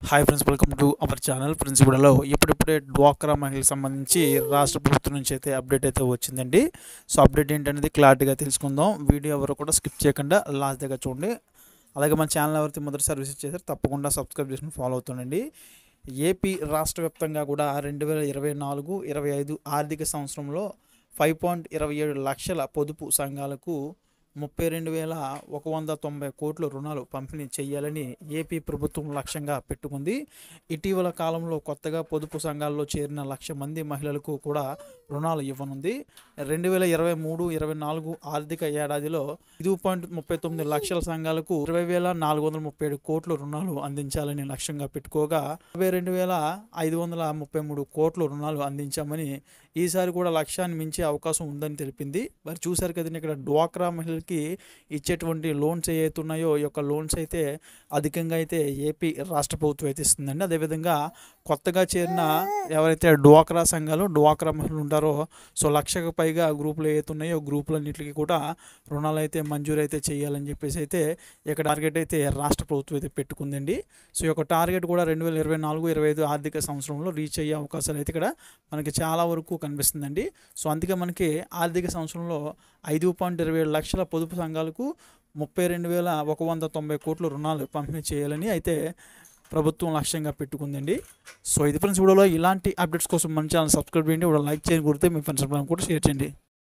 hi friends welcome to our channel friends ఇప్పుడులో ఇప్పుడిప్పుడే డ్వాక్రా మహిళలకు సంబంధించి రాష్ట్ర ప్రభుత్వం నుంచి అయితే అప్డేట్ అయితే వచ్చిందండి సో అప్డేట్ ఏంటనేది క్లారిటీగా తెలుసుకుందాం వీడియో ఎవరు కూడా స్కిప్ చేయకుండా లాస్ట్ దగ్గర చూడండి అలాగే మన ఛానల్ ఎవరైతే మొదటిసారి విజిట్ చేశారో తప్పకుండా సబ్స్క్రైబ్ చేసుకుని ఫాలో అవుతుండండి ఏపీ రాష్ట్ర వ్యాప్తంగా కూడా రెండు వేల ఇరవై నాలుగు ఇరవై ఐదు ఆర్థిక సంవత్సరంలో ఫైవ్ పాయింట్ ఇరవై ఏడు లక్షల పొదుపు సంఘాలకు ముప్పై రెండు వేల ఒక వంద తొంభై కోట్ల రుణాలు పంపిణీ చేయాలని ఏపీ ప్రభుత్వం లక్ష్యంగా పెట్టుకుంది ఇటీవల కాలంలో కొత్తగా పొదుపు సంఘాల్లో చేరిన లక్ష మంది మహిళలకు కూడా రుణాలు ఇవ్వనుంది రెండు వేల ఇరవై మూడు ఇరవై నాలుగు ఆర్థిక ఏడాదిలో ఐదు పాయింట్ ముప్పై తొమ్మిది లక్షల సంఘాలకు ఇరవై వేల నాలుగు వందల ముప్పై ఏడు కోట్ల రుణాలు అందించాలని లక్ష్యంగా పెట్టుకోగా ఇరవై రెండు వేల ఐదు వందల ముప్పై మూడు కోట్ల రుణాలు అందించామని ఈసారి కూడా లక్ష్యాన్ని మించే అవకాశం ఉందని తెలిపింది మరి చూశారు కదండి ఇక్కడ డ్వాక్రా మహిళలకి ఇచ్చేటువంటి లోన్స్ ఏవైతే ఉన్నాయో ఈ యొక్క లోన్స్ అయితే అధికంగా అయితే ఏపీ రాష్ట్ర ప్రభుత్వం అయితే ఇస్తుందండి అదేవిధంగా కొత్తగా చేరిన ఎవరైతే డ్వాక్రా సంఘాలు డ్వాక్రా మహిళలు ఉంటారో సో లక్షకు పైగా గ్రూపులు ఏవైతే ఉన్నాయో గ్రూపులన్నింటికి కూడా రుణాలు అయితే మంజూరు అయితే చేయాలని చెప్పేసి అయితే ఇక్కడ టార్గెట్ అయితే రాష్ట్ర ప్రభుత్వం అయితే పెట్టుకుందండి సో ఈ యొక్క టార్గెట్ కూడా రెండు వేల ఇరవై నాలుగు ఇరవై ఐదు ఆర్థిక సంవత్సరంలో రీచ్ అయ్యే అవకాశాలు అయితే ఇక్కడ మనకి చాలా వరకు కనిపిస్తుందండి సో అందుకే మనకి ఆర్థిక సంవత్సరంలో ఐదు పాయింట్ ఇరవై ఏడు లక్షల పొదుపు సంఘాలకు ముప్పై రెండు వేల ఒక వంద తొంభై కోట్ల రుణాలు పంపిణీ చేయాలని అయితే ప్రభుత్వం లక్ష్యంగా పెట్టుకుందండి సో ఇది ఫ్రెండ్స్ వీడియోలో ఇలాంటి అప్డేట్స్ కోసం మన ఛానల్ సబ్స్క్రైబ్ చేయండి కూడా లైక్ చేయండి గుర్తే మీ ఫ్రెండ్స్ కూడా షేర్ చేయండి